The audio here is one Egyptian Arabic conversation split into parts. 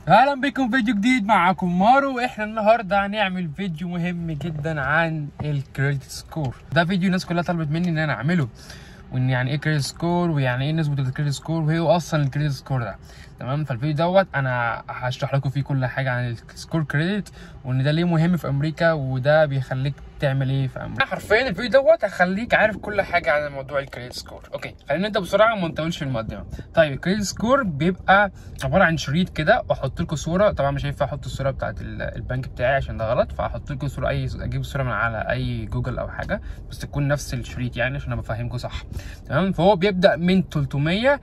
اهلا بكم فيديو جديد معاكم مارو واحنا النهارده هنعمل فيديو مهم جدا عن الكريدت سكور ده فيديو الناس كلها طلبت مني ان انا اعمله وان يعني ايه كريدت سكور ويعني ايه نسبه الكريدت سكور وايه اصلا الكريدت سكور ده تمام فالفيديو دوت انا هشرح لكم فيه كل حاجه عن السكور كريدت وان ده ليه مهم في امريكا وده بيخليك تعمل ايه في امريكا حرفيا الفيديو دوت هخليك عارف كل حاجه عن موضوع الكريدت سكور اوكي خلينا نبدا بسرعه وما نطولش في المقدمه طيب الكريدت سكور بيبقى عباره عن شريط كده واحط لكم صوره طبعا مش هينفع احط الصوره بتاعت البنك بتاعي عشان ده غلط فهحط لكم صوره اي اجيب صوره من على اي جوجل او حاجه بس تكون نفس الشريط يعني عشان ابقى فاهمكم صح تمام فهو بيبدا من 300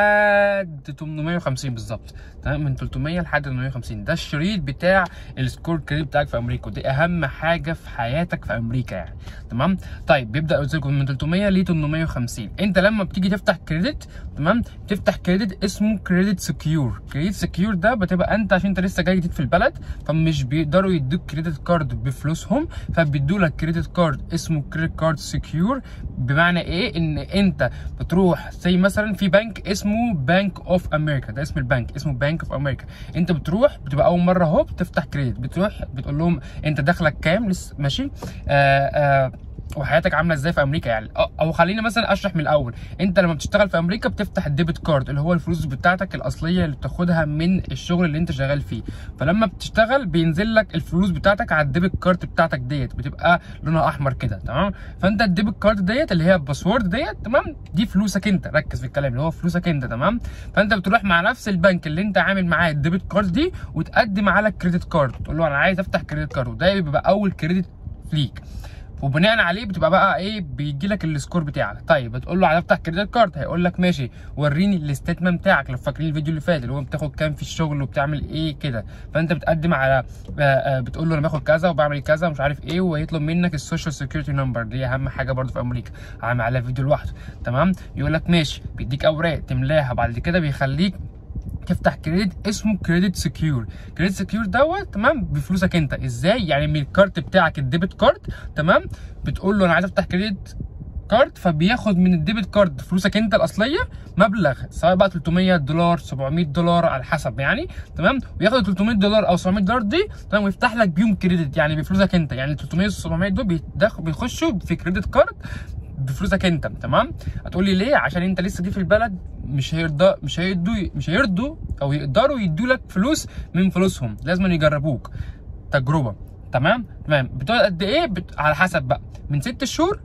لحد 850 بالظبط تمام من 300 لحد 850 ده الشريط بتاع السكور كريدت بتاعك في امريكا ودي اهم حاجه في حياتك في امريكا يعني تمام طيب بيبدا قلت لكم من 300 ل 850 انت لما بتيجي تفتح كريدت تمام بتفتح كريدت اسمه كريدت سكيور كريدت سكيور ده بتبقى انت عشان انت لسه جاي جديد في البلد فمش بيقدروا يدوك كريدت كارد بفلوسهم فبيدوا لك كريدت كارد اسمه كريدت كارد سكيور بمعنى ايه ان انت بتروح زي مثلا في بنك اسمه بنك اوف امريكا ده اسم البنك اسمه بنك اوف امريكا انت بتروح بتبقى اول مره اهو بتفتح كريدت بتروح بتقول لهم انت دخلك كام لسه ماشي آآ آآ وحياتك عامله ازاي في امريكا يعني او خلينا مثلا اشرح من الاول انت لما بتشتغل في امريكا بتفتح الديبت كارد اللي هو الفلوس بتاعتك الاصليه اللي بتاخدها من الشغل اللي انت شغال فيه فلما بتشتغل بينزل لك الفلوس بتاعتك على الديبت كارد بتاعتك ديت بتبقى لونها احمر كده تمام فانت الديبت كارد ديت اللي هي الباسورد ديت تمام دي فلوسك انت ركز في الكلام اللي هو فلوسك انت تمام فانت بتروح مع نفس البنك اللي انت عامل معاه الديبت كارد دي وتقدم على الكريدت كارد تقول له انا عايز افتح كريدت كارد وده بيبقى اول كريدت ليك وبناء عليه بتبقى بقى ايه بيجي لك السكور بتاعك طيب بتقول له عايز افتح كريدت كارد هيقول لك ماشي وريني الاستيتمنت بتاعك لو فاكرين الفيديو اللي فات اللي هو بتاخد كام في الشغل وبتعمل ايه كده فانت بتقدم على بتقول له انا باخد كذا وبعمل كذا ومش عارف ايه وهيطلب منك السوشيال سيكيورتي نمبر دي اهم حاجه برده في امريكا عامل عليها فيديو لوحده تمام يقول لك ماشي بيديك اوراق تملاها بعد كده بيخليك تفتح كريدت اسمه كريدت سكيور كريدت سكيور دوت تمام بفلوسك انت ازاي يعني من الكارت بتاعك الديبت كارد تمام بتقول له انا عايز افتح كريدت كارد فبياخد من الديبت كارد فلوسك انت الاصليه مبلغ سواء بقى 300 دولار 700 دولار على حسب يعني تمام وياخد 300 دولار او 700 دولار دي تمام ويفتح لك بيهم كريدت يعني بفلوسك انت يعني 300 700 دول بيخشوا في كريدت كارد بفلوسك انت تمام هتقول لي ليه عشان انت لسه جديد في البلد مش هيرضى مش هيدوا مش هيرضوا او يقدروا يدوا لك فلوس من فلوسهم لازم يجربوك تجربه تمام تمام بتقعد قد ايه بت... على حسب بقى من ست شهور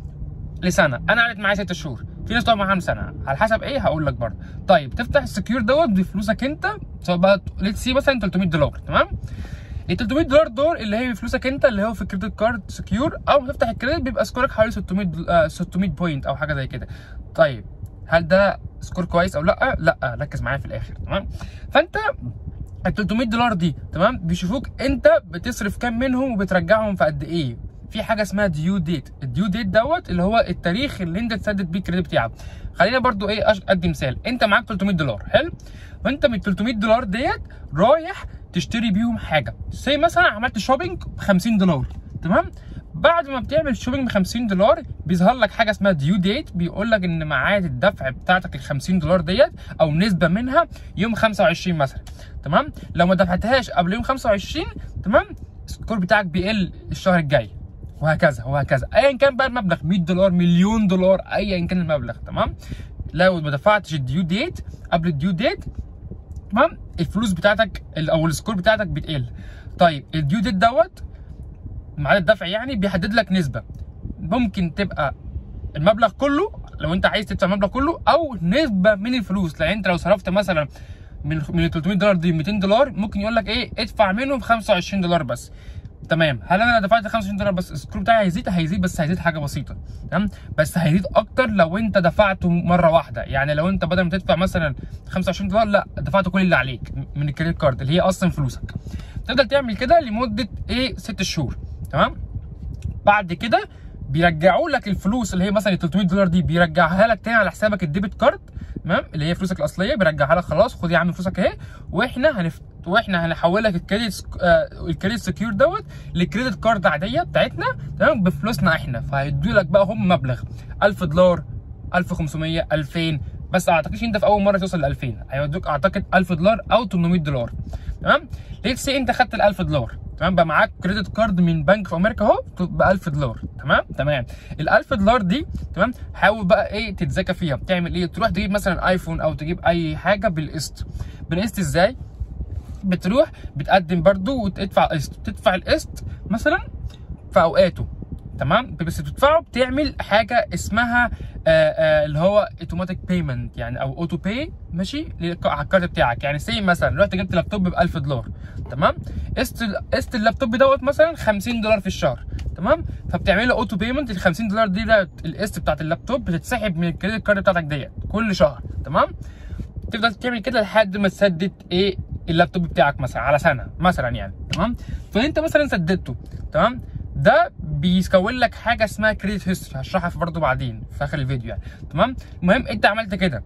لسنه انا قعدت معايا ست شهور في ناس طبعا معاهم سنه على حسب ايه هقول لك برضه طيب تفتح السكيور دوت بفلوسك انت سواء بقى ليتس سي مثلا 300 دولار تمام ال 300 دولار دول اللي هي فلوسك انت اللي هو في كريدت كارد سكيور او ما تفتح الكريدت بيبقى سكورك حوالي 600 آه 600 بوينت او حاجه زي كده طيب هل ده سكور كويس او لا لا ركز معايا في الاخر تمام فانت ال 300 دولار دي تمام بيشوفوك انت بتصرف كام منهم وبترجعهم في قد ايه في حاجه اسمها ديو ديت الديو ديت دوت اللي هو التاريخ اللي انت تسدد بيه الكريدت بتاعك خلينا برضو ايه ادي مثال انت معاك 300 دولار حلو فانت من 300 دولار ديت رايح تشتري بيهم حاجه زي مثلا عملت شوبينج ب 50 دولار تمام بعد ما بتعمل شوبينج ب 50 دولار بيظهر لك حاجه اسمها ديو ديت بيقول لك ان ميعاد الدفع بتاعتك ال 50 دولار ديت او نسبه منها يوم 25 مثلا تمام لو ما دفعتهاش قبل يوم 25 تمام السكور بتاعك بيقل الشهر الجاي وهكذا وهكذا ايا كان بقى المبلغ 100 دولار مليون دولار ايا كان المبلغ تمام لو ما دفعتش الديو ديت قبل الديو ديت تمام الفلوس بتاعتك او السكور بتاعتك بتقل طيب الديو ديت دوت ميعاد الدفع يعني بيحدد لك نسبه ممكن تبقى المبلغ كله لو انت عايز تدفع المبلغ كله او نسبه من الفلوس لان انت لو صرفت مثلا من من 300 دولار دي 200 دولار ممكن يقول لك ايه ادفع منهم 25 دولار بس تمام هل انا دفعت 25 دولار بس السكور بتاعي هيزيد هيزيد بس هيزيد حاجه بسيطه تمام بس هيزيد اكتر لو انت دفعته مره واحده يعني لو انت بدل ما تدفع مثلا 25 دولار لا دفعت كل اللي عليك من الكريدت كارد اللي هي اصلا فلوسك تفضل تعمل كده لمده ايه 6 شهور تمام بعد كده بيرجعوا لك الفلوس اللي هي مثلا ال 300 دولار دي بيرجعها لك تاني على حسابك الديبت كارد تمام اللي هي فلوسك الاصليه بيرجعها لك خلاص خد يا عم فلوسك اهي واحنا هنفت واحنا هنحول لك الكريدت سك... آه الكريدت سكيور دوت لكريدت كارد عاديه بتاعتنا تمام بفلوسنا احنا فهيدوا لك بقى هم مبلغ 1000 دولار 1500 2000 بس اعتقدش انت في اول مره توصل ل 2000 هيودوك اعتقد 1000 دولار او 800 دولار تمام ليتس سي انت خدت ال 1000 دولار تمام بقى معاك كريدت كارد من بنك في امريكا اهو ب 1000 دولار تمام تمام ال 1000 دولار دي تمام حاول بقى ايه تتذاكى فيها بتعمل ايه تروح تجيب مثلا ايفون او تجيب اي حاجه بالقسط بالقسط ازاي بتروح بتقدم برضو وتدفع قسط بتدفع القسط مثلا في اوقاته تمام بس بتدفعه بتعمل حاجه اسمها آآ آآ اللي هو اوتوماتيك بيمنت يعني او اوتو باي ماشي على الكارت بتاعك يعني سي مثلا رحت جبت لابتوب ب 1000 دولار تمام قسط قسط اللابتوب دوت مثلا 50 دولار في الشهر تمام فبتعمل له اوتو بيمنت ال 50 دولار دي ده القسط بتاعت اللابتوب بتتسحب من الكريدت كارد بتاعتك ديت كل شهر تمام تفضل تعمل كده لحد ما تسدد ايه اللابتوب بتاعك مثلا على سنه مثلا يعني تمام فانت مثلا سددته تمام ده بيكون لك حاجه اسمها كريدت هيستوري هشرحها في برضه بعدين في اخر الفيديو يعني تمام المهم انت عملت كده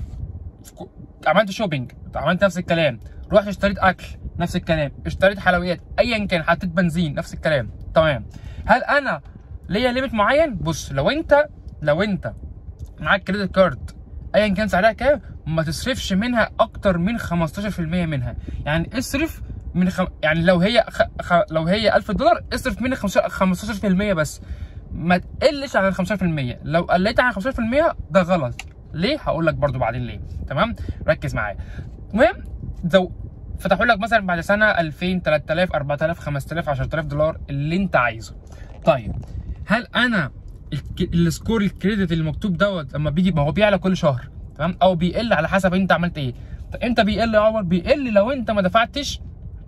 عملت شوبينج عملت نفس الكلام رحت اشتريت اكل نفس الكلام اشتريت حلويات ايا كان حطيت بنزين نفس الكلام تمام هل انا ليا ليميت معين بص لو انت لو انت معاك كريدت كارد ايا كان سعرها كام ما تصرفش منها اكتر من 15% منها يعني اصرف من خم... يعني لو هي خ... خ... لو هي 1000 دولار اصرف منها 15% بس ما تقلش عن ال 15% لو قلت عن 15% ده غلط ليه هقول لك برضو بعدين ليه تمام ركز معايا المهم لو فتحوا لك مثلا بعد سنه 2000 3000 4000 5000 10000 دولار اللي انت عايزه طيب هل انا السكور الكريدت اللي مكتوب دوت لما بيجي ما هو بيعلى كل شهر تمام او بيقل على حسب انت عملت ايه طب امتى بيقل يا عمر بيقل لو انت ما دفعتش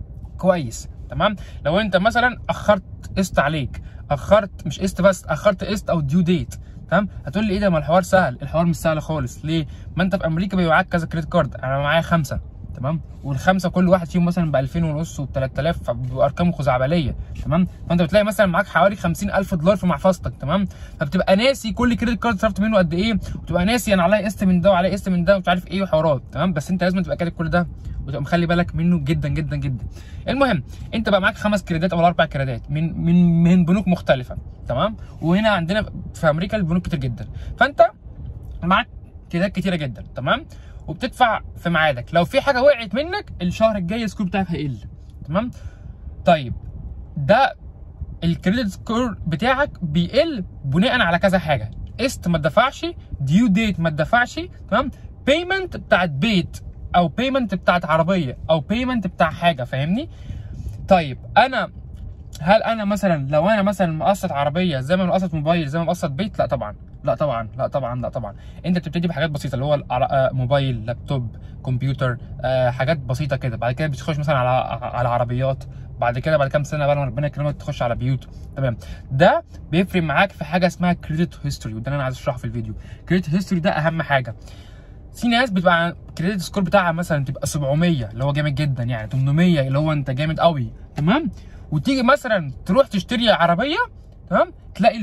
كويس تمام لو انت مثلا اخرت قسط عليك اخرت مش قسط بس اخرت قسط او ديو ديت تمام هتقول لي ايه ده ما الحوار سهل الحوار مش سهل خالص ليه ما انت في امريكا بيبقى معاك كذا كريدت كارد انا معايا خمسه تمام والخمسه كل واحد فيهم مثلا ب 2000 ونص وب 3000 فبارقام خزعبليه تمام فانت بتلاقي مثلا معاك حوالي 50000 دولار في محفظتك تمام فبتبقى ناسي كل كريدت كارد صرفت منه قد ايه وتبقى ناسي انا عليا قسط من ده وعليا قسط من ده ومش عارف ايه وحوارات تمام بس انت لازم تبقى كاتب كل ده وتبقى مخلي بالك منه جدا جدا جدا المهم انت بقى معاك خمس كريدات او اربع كريدات من من من بنوك مختلفه تمام وهنا عندنا في امريكا البنوك كتير جدا فانت معاك كريدات كتيره جدا تمام وبتدفع في ميعادك لو في حاجه وقعت منك الشهر الجاي السكور بتاعك هيقل تمام طيب ده الكريدت سكور بتاعك بيقل بناء على كذا حاجه قسط ما تدفعش ديو ديت ما تدفعش تمام بيمنت بتاعت بيت او بيمنت بتاعت عربيه او بيمنت بتاع حاجه فاهمني طيب انا هل انا مثلا لو انا مثلا مقسط عربيه زي ما مقسط موبايل زي ما مقسط بيت لا طبعا لا طبعا لا طبعا لا طبعا انت بتبتدي بحاجات بسيطه اللي هو موبايل لابتوب كمبيوتر آه حاجات بسيطه كده بعد كده بتخش مثلا على على عربيات بعد كده بعد كام سنه بقى لما ربنا يكرمك تخش على بيوت تمام ده بيفرق معاك في حاجه اسمها كريدت هيستوري وده اللي انا عايز اشرحه في الفيديو كريدت هيستوري ده اهم حاجه في ناس بتبقى كريدت سكور بتاعها مثلا تبقى 700 اللي هو جامد جدا يعني 800 اللي هو انت جامد قوي تمام وتيجي مثلا تروح تشتري عربيه تمام تلاقي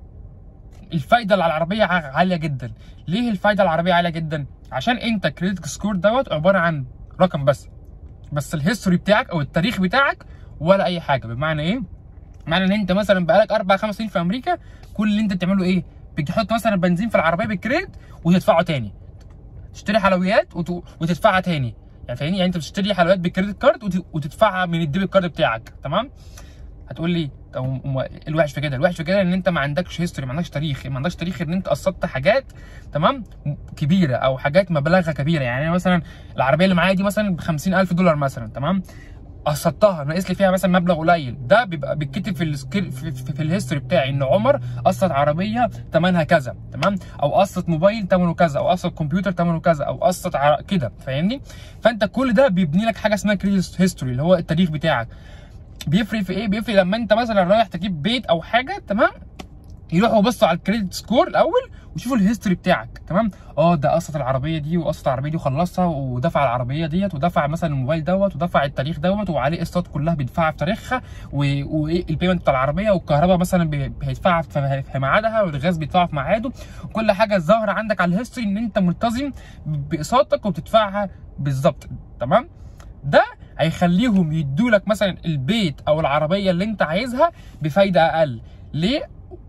الفايده اللي على العربيه عاليه جدا ليه الفايده العربيه عاليه جدا عشان انت كريدت سكور دوت عباره عن رقم بس بس الهيستوري بتاعك او التاريخ بتاعك ولا اي حاجه بمعنى ايه معنى ان انت مثلا بقالك اربع خمس سنين في امريكا كل اللي انت بتعمله ايه بتحط مثلا بنزين في العربيه بالكريدت وتدفعه تاني تشتري حلويات وت... وتدفعها تاني يعني فاهمني يعني انت بتشتري حلويات بالكريدت كارد وت... وتدفعها من الديبت كارد بتاعك تمام هتقول لي طب الوحش في كده الوحش في كده ان انت ما عندكش هيستوري ما عندكش تاريخ ما عندكش تاريخ ان انت قسطت حاجات تمام كبيره او حاجات مبالغها كبيره يعني انا مثلا العربيه اللي معايا دي مثلا ب 50000 دولار مثلا تمام قسطتها ناقص لي فيها مثلا مبلغ قليل ده بيبقى بيتكتب في السكيل في, في, في الهيستوري بتاعي ان عمر قسط عربيه ثمنها كذا تمام او قسط موبايل ثمنه كذا او قسط كمبيوتر ثمنه كذا او قسط ع... كده فاهمني فانت كل ده بيبني لك حاجه اسمها كريدت هيستوري اللي هو التاريخ بتاعك بيفرق في ايه بيفرق لما انت مثلا رايح تجيب بيت او حاجه تمام يروحوا يبصوا على الكريدت سكور الاول ويشوفوا الهيستوري بتاعك تمام اه ده قسط العربيه دي وقسط العربيه دي وخلصها ودفع العربيه ديت ودفع مثلا الموبايل دوت ودفع التاريخ دوت وعليه قسطات كلها بيدفعها في تاريخها وايه البيمنت بتاع العربيه والكهرباء مثلا بيدفعها في ميعادها والغاز بيدفعها في ميعاده كل حاجه ظاهره عندك على الهيستوري ان انت ملتزم باقساطك وبتدفعها بالظبط تمام ده هيخليهم يدوا لك مثلا البيت او العربيه اللي انت عايزها بفايده اقل ليه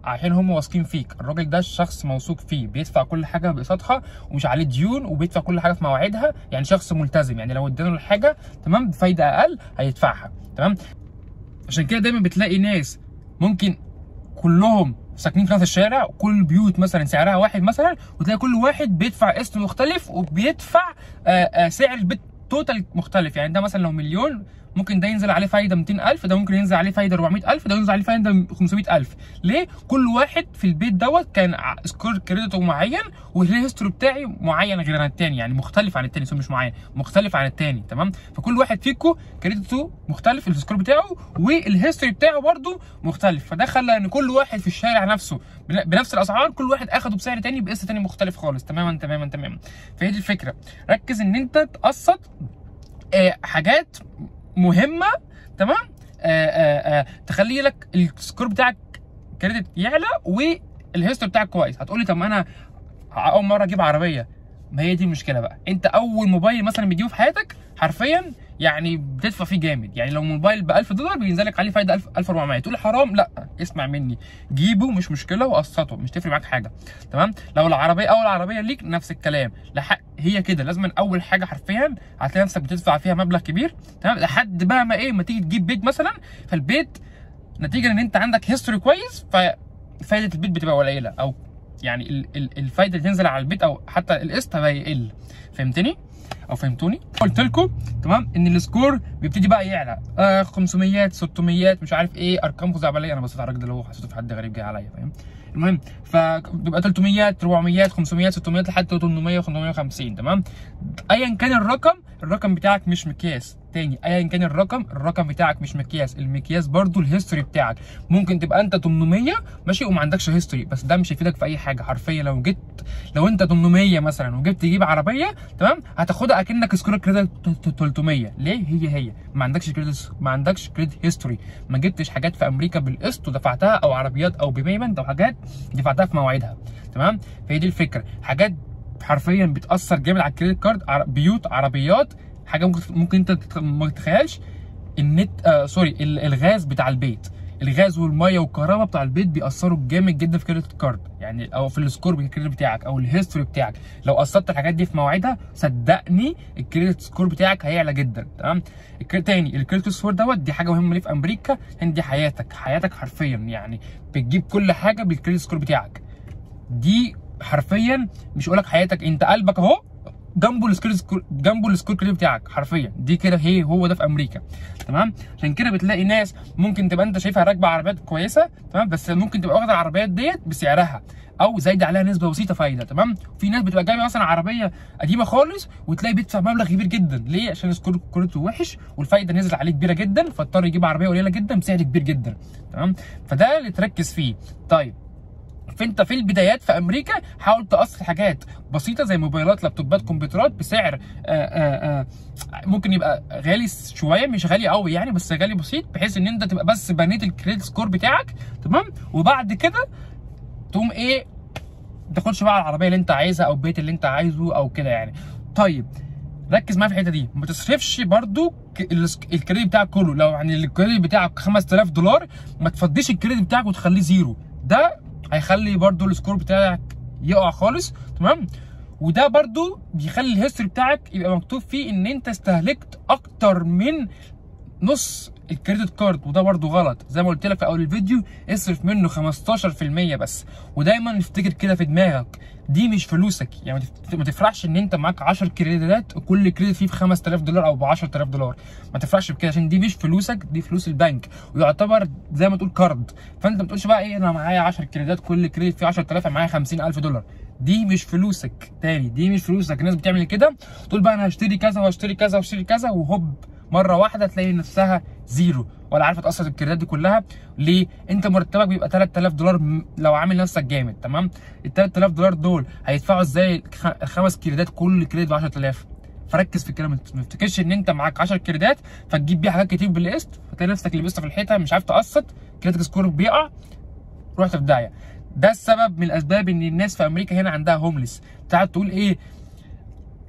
عشان هم واثقين فيك الراجل ده شخص موثوق فيه بيدفع كل حاجه بقسطها ومش عليه ديون وبيدفع كل حاجه في مواعيدها يعني شخص ملتزم يعني لو ادينا له الحاجه تمام بفايده اقل هيدفعها تمام عشان كده دايما بتلاقي ناس ممكن كلهم ساكنين في نفس الشارع كل البيوت مثلا سعرها واحد مثلا وتلاقي كل واحد بيدفع قسط مختلف وبيدفع آآ آآ سعر البيت توتال مختلف يعني ده مثلا لو مليون ممكن ده ينزل عليه فايده 200000 ده ممكن ينزل عليه فايده 400000 ده ينزل عليه فايده 500000 ليه كل واحد في البيت دوت كان سكور كريديته معين والهيستوري بتاعي معين غير عن التاني يعني مختلف عن التاني مش معين مختلف عن التاني تمام فكل واحد فيكم كريديته مختلف السكور بتاعه والهيستوري بتاعه برده مختلف فده خلى ان كل واحد في الشارع نفسه بنفس الاسعار كل واحد اخده بسعر تاني بقسط تاني مختلف خالص تماما تماما تماما فهي دي الفكره ركز ان انت تقسط آه حاجات مهمه تمام آآ آآ تخلي لك السكور بتاعك كريدت يعلى والهيستوري بتاعك كويس هتقولي طب ما انا اول مره اجيب عربيه ما هي دي المشكله بقى انت اول موبايل مثلا بتجيبه في حياتك حرفيا يعني بتدفع فيه جامد يعني لو موبايل ب 1000 دولار بينزل لك عليه فايده 1000 1400 تقول حرام لا اسمع مني جيبه مش مشكله وقسطه مش تفرق معاك حاجه تمام لو العربيه اول عربيه ليك نفس الكلام لحق هي كده لازم اول حاجه حرفيا هتلاقي نفسك بتدفع فيها مبلغ كبير تمام لحد بقى ما ايه ما تيجي تجيب بيت مثلا فالبيت نتيجه ان انت عندك هيستوري كويس ففايده البيت بتبقى قليله او يعني الفايده اللي تنزل على البيت او حتى القسط هيقل فهمتني؟ او فهمتوني قلت لكم تمام ان السكور بيبتدي بقى يعلى آه 500 600 مش عارف ايه ارقام خزعبليه انا بصيت على الراجل ده اللي هو حسيته في حد غريب جاي عليا فاهم المهم فبيبقى 300 400 500 600 لحد 800 550 تمام ايا كان الرقم الرقم بتاعك مش مقياس تاني ايا كان الرقم الرقم بتاعك مش مقياس المقياس برضو الهيستوري بتاعك ممكن تبقى انت 800 ماشي وما عندكش هيستوري بس ده مش هيفيدك في اي حاجه حرفيا لو جيت لو انت 800 مثلا وجبت تجيب عربيه تمام هتاخدها اكنك سكورك كريدت 300 ليه هي هي ما عندكش كريدت ما عندكش كريدت هيستوري ما جبتش حاجات في امريكا بالقسط ودفعتها او عربيات او ببيمنت او حاجات دفعتها في مواعيدها تمام فهي دي الفكره حاجات حرفيا بتاثر جامد على الكريدت كارد بيوت عربيات حاجه ممكن ممكن انت ما تتخيلش النت آه سوري الغاز بتاع البيت الغاز والميه والكهرباء بتاع البيت بيأثروا جامد جدا في كريدت كارد يعني او في السكور الكريدت بتاعك او الهيستوري بتاعك لو قسطت الحاجات دي في مواعيدها صدقني الكريدت سكور بتاعك هيعلى جدا تمام تاني الكريدت سكور دوت دي حاجه مهمه ليه في امريكا لان دي حياتك حياتك حرفيا يعني بتجيب كل حاجه بالكريدت سكور بتاعك دي حرفيا مش هقول لك حياتك انت قلبك اهو جنبه السكور سكور جنبه السكور كريدت بتاعك حرفيا دي كده هي هو ده في امريكا تمام عشان كده بتلاقي ناس ممكن تبقى انت شايفها راكبه عربيات كويسه تمام بس ممكن تبقى واخده العربيات ديت بسعرها او زايد عليها نسبه بسيطه فايده تمام في ناس بتبقى جايبه مثلا عربيه قديمه خالص وتلاقي بيدفع مبلغ كبير جدا ليه عشان السكور كريدته وحش والفايده نزلت عليه كبيره جدا فاضطر يجيب عربيه قليله جدا بسعر كبير جدا تمام فده اللي تركز فيه طيب فانت في البدايات في امريكا حاول تقسط حاجات بسيطه زي موبايلات لابتوبات كمبيوترات بسعر آآ آآ ممكن يبقى غالي شويه مش غالي قوي يعني بس غالي بسيط بحيث ان انت تبقى بس بنيت الكريدت سكور بتاعك تمام وبعد كده تقوم ايه تاخدش بقى العربيه اللي انت عايزها او البيت اللي انت عايزه او كده يعني طيب ركز معايا في الحته دي ما تصرفش برضو الكريدت بتاعك كله لو يعني الكريدت بتاعك 5000 دولار ما تفضيش الكريدت بتاعك وتخليه زيرو ده هيخلي برضو السكور بتاعك يقع خالص تمام وده برضو بيخلي الهيستوري بتاعك يبقى مكتوب فيه ان انت استهلكت اكتر من نص الكريدت كارد وده برضو غلط زي ما قلت لك في اول الفيديو اصرف منه 15% بس ودايما افتكر كده في دماغك دي مش فلوسك يعني ما تفرحش ان انت معاك 10 كريدتات وكل كريدت فيه ب 5000 دولار او ب 10000 دولار ما تفرحش بكده عشان دي مش فلوسك دي فلوس البنك ويعتبر زي ما تقول كارد فانت ما تقولش بقى ايه انا معايا 10 كريدتات كل كريدت فيه 10000 معايا 50000 دولار دي مش فلوسك تاني دي مش فلوسك الناس بتعمل كده تقول بقى انا هشتري كذا وهشتري كذا وهشتري كذا وهوب مره واحده تلاقي نفسها زيرو ولا عارفه تقسط الكريدات دي كلها ليه انت مرتبك بيبقى 3000 دولار لو عامل نفسك جامد تمام ال 3000 دولار دول هيدفعوا ازاي الخمس كريدات كل كريدت ب 10000 فركز في الكلام ما تفتكرش ان انت معاك 10 كريدات فتجيب بيها حاجات كتير بالقسط فتلاقي نفسك لبست في الحيطه مش عارف تقسط كريدت سكور بيقع رحت في داهيه ده السبب من الاسباب ان الناس في امريكا هنا عندها هوملس تقعد تقول ايه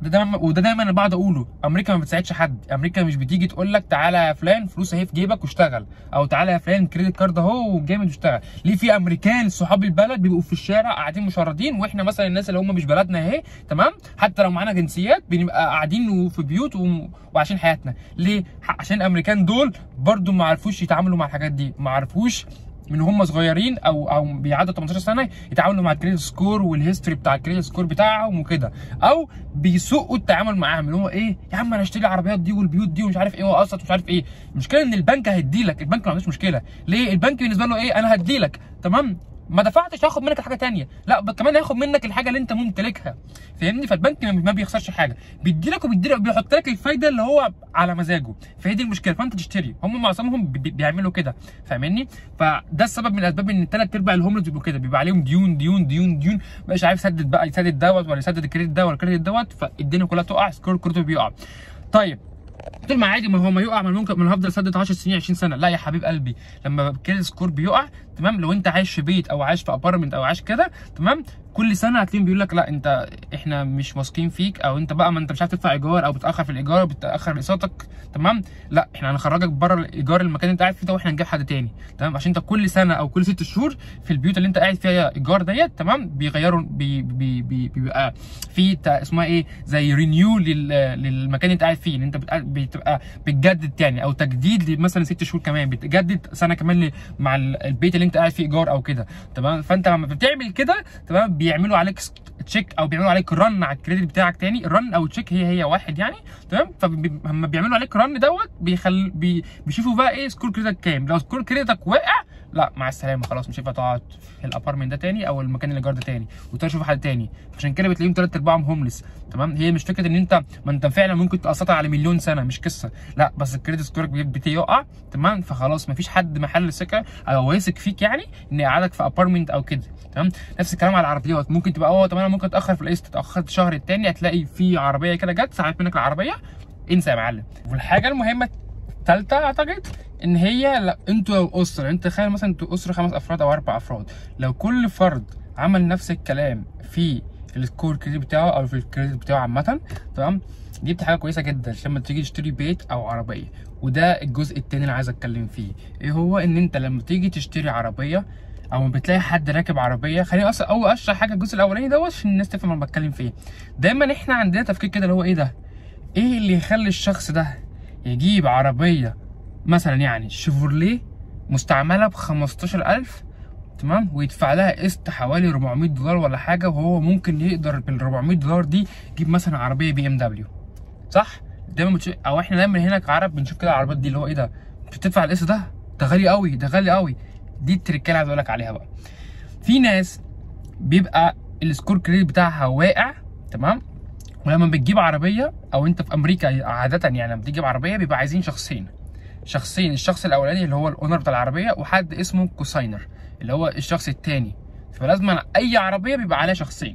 ده دايما وده دايما انا بقعد اقوله امريكا ما بتساعدش حد امريكا مش بتيجي تقول لك تعالى يا فلان فلوس اهي في جيبك واشتغل او تعالى يا فلان كريدت كارد اهو وجامد واشتغل ليه في امريكان صحاب البلد بيبقوا في الشارع قاعدين مشردين واحنا مثلا الناس اللي هم مش بلدنا اهي تمام حتى لو معانا جنسيات بنبقى قاعدين في بيوت و- وعايشين حياتنا ليه ح- عشان الامريكان دول برضو ما عرفوش يتعاملوا مع الحاجات دي ما عرفوش من هم صغيرين او او بيعدوا 18 سنه يتعاملوا مع الكريدت سكور والهيستوري بتاع الكريدت سكور بتاعهم وكده او بيسوقوا التعامل معاهم اللي هو ايه يا عم انا اشتري العربيات دي والبيوت دي ومش عارف ايه واقسط ومش عارف ايه المشكله ان البنك هيديلك البنك ما عندوش مشكله ليه البنك بالنسبه له ايه انا هديلك تمام ما دفعتش هاخد منك الحاجه تانية لا ب- كمان هياخد منك الحاجه اللي انت ممتلكها فاهمني فالبنك ما- ما بيخسرش حاجه بيديلك وبيديلك بيحط لك الفايده اللي هو على مزاجه فهي دي المشكله فانت تشتري هم معظمهم بي- بي- بيعملوا كده فاهمني فده السبب من الاسباب ان ثلاث ارباع الهوملز بيبقوا كده بيبقى عليهم ديون ديون ديون ديون مش عارف يسدد بقى يسدد دوت ولا يسدد الكريدت ده ولا الكريدت دوت فالدنيا كلها تقع سكور كله بيقع طيب قلت ما عادي ما هو ما يقع ما أنا ممكن ما أنا هفضل اسدد 10 سنين 20 سنه لا يا حبيب قلبي لما كده سكور بيقع تمام لو انت عايش في بيت او عايش في ابارتمنت او عايش كده تمام كل سنه هتلاقيهم بيقول لك لا انت احنا مش واثقين فيك او انت بقى ما انت مش عارف تدفع ايجار او بتاخر في الايجار بتاخر اقساطك تمام لا احنا هنخرجك بره الايجار المكان اللي انت قاعد فيه ده واحنا هنجيب حد تاني تمام عشان انت كل سنه او كل ست شهور في البيوت اللي انت قاعد فيها ايجار ديت تمام بيغيروا بي بي بي بيبقى في تا- اسمها ايه زي رينيو للمكان اللي انت قاعد فيه ان انت بتبقى, بتبقى بتجدد تاني او تجديد مثلا ست شهور كمان بتجدد سنه كمان ل- مع ال- البيت اللي انت قاعد فيه ايجار او كده تمام فانت لما بتعمل كده تمام بيعملوا عليك تشيك او بيعملوا عليك رن على الكريدت بتاعك تاني الرن او التشيك هي هي واحد يعني تمام فلما بيعملوا عليك رن دوت بيخل بي بيشوفوا بقى ايه سكور كريدتك كام لو سكور كريدتك واقع لا مع السلامه خلاص مش هينفع تقعد في الابارتمنت ده تاني او المكان اللي جار ده تاني وتشوف حد تاني عشان كده بتلاقيهم ثلاث ارباعهم هوملس تمام هي مش فكره ان انت ما انت فعلا ممكن تقسطها على مليون سنه مش قصه لا بس الكريدت سكورك بيبتدي يقع تمام فخلاص مفيش حد محل ثقه او واثق فيك يعني ان يقعدك في ابارتمنت او كده تمام نفس الكلام على العربيات ممكن تبقى اه طب انا ممكن اتاخر في القسط اتاخرت شهر التاني هتلاقي في عربيه كده جت سحبت منك العربيه انسى يا معلم والحاجه المهمه الثالثه اعتقد ان هي لا انتوا لو اسره انت تخيل مثلا انتوا اسره خمس افراد او اربع افراد لو كل فرد عمل نفس الكلام في السكور كريدت بتاعه او في الكريدت بتاعه عامه تمام دي بتبقى حاجه كويسه جدا عشان لما تيجي تشتري بيت او عربيه وده الجزء التاني اللي عايز اتكلم فيه ايه هو ان انت لما تيجي تشتري عربيه او بتلاقي حد راكب عربيه خليني اصلا اول اشرح حاجه الجزء الاولاني دوت عشان الناس تفهم انا بتكلم في ايه دايما احنا عندنا تفكير كده اللي هو ايه ده ايه اللي يخلي الشخص ده يجيب عربيه مثلا يعني شيفورليه مستعمله ب 15000 تمام ويدفع لها قسط حوالي 400 دولار ولا حاجه وهو ممكن يقدر بال 400 دولار دي يجيب مثلا عربيه بي ام دبليو صح دايما بتشوف او احنا دايما هنا كعرب بنشوف كده العربيات دي اللي هو ايه ده بتدفع القسط ده ده غالي قوي ده غالي قوي دي التركه اللي عايز اقول لك عليها بقى في ناس بيبقى السكور كريدت بتاعها واقع تمام ولما بتجيب عربيه او انت في امريكا عاده يعني لما تجيب عربيه بيبقى عايزين شخصين شخصين الشخص الاولاني اللي هو الاونر بتاع العربيه وحد اسمه كوساينر اللي هو الشخص التاني فلازم اي عربيه بيبقى عليها شخصين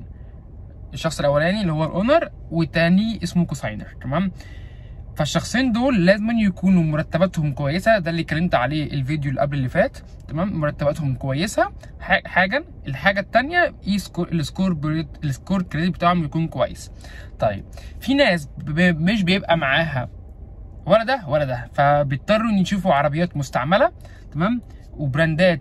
الشخص الاولاني اللي هو الاونر والتاني اسمه كوساينر تمام فالشخصين دول لازم يكونوا مرتباتهم كويسه ده اللي اتكلمت عليه الفيديو اللي قبل اللي فات تمام مرتباتهم كويسه ح- حاجه الحاجه الثانيه اي سكور السكور بريد السكور كريدت بتاعهم يكون كويس طيب في ناس ب- مش بيبقى معاها ولا ده ولا ده فبيضطروا ان يشوفوا عربيات مستعمله تمام وبراندات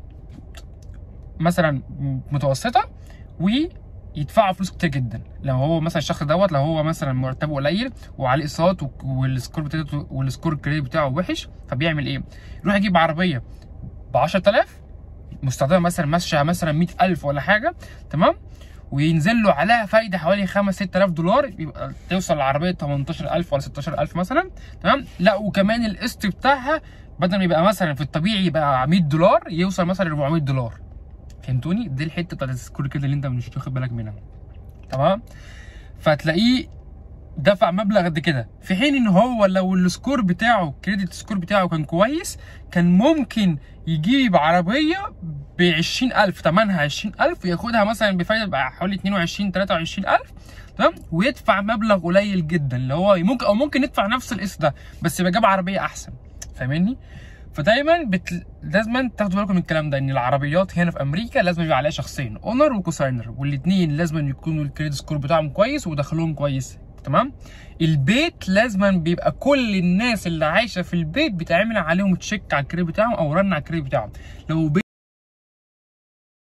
مثلا متوسطه ويدفعوا فلوس كتير جدا لو هو مثلا الشخص دوت لو هو مثلا مرتبه قليل وعليه اقساط وك- والسكور بتاعته والسكور الكريدت بتاعه وحش فبيعمل ايه؟ يروح يجيب عربيه ب 10000 مستخدمه مثلا ماشيه مثلا 100000 ولا حاجه تمام وينزل له عليها فايده حوالي 5 6000 دولار يبقى توصل العربيه 18000 ولا 16000 مثلا تمام لا وكمان القسط بتاعها بدل ما يبقى مثلا في الطبيعي يبقى 100 دولار يوصل مثلا 400 دولار فهمتوني دي الحته بتاعت السكور كده اللي انت مش واخد بالك منها تمام فتلاقيه دفع مبلغ قد كده في حين ان هو لو السكور بتاعه كريدت سكور بتاعه كان كويس كان ممكن يجيب عربيه ب 20000 ثمنها 20000 وياخدها مثلا بفايده بقى حوالي 22 23000 تمام ويدفع مبلغ قليل جدا اللي هو ممكن او ممكن يدفع نفس القسط ده بس يبقى جاب عربيه احسن فاهمني فدايما بت... لازم تاخدوا بالكم من الكلام ده ان العربيات هنا في امريكا لازم يبقى عليها شخصين اونر وكوساينر والاثنين لازم يكونوا الكريدت سكور بتاعهم كويس ودخلهم كويس تمام البيت لازما بيبقى كل الناس اللي عايشه في البيت بيتعمل عليهم تشيك على الكريدت بتاعهم او رن على الكريدت بتاعهم لو بيت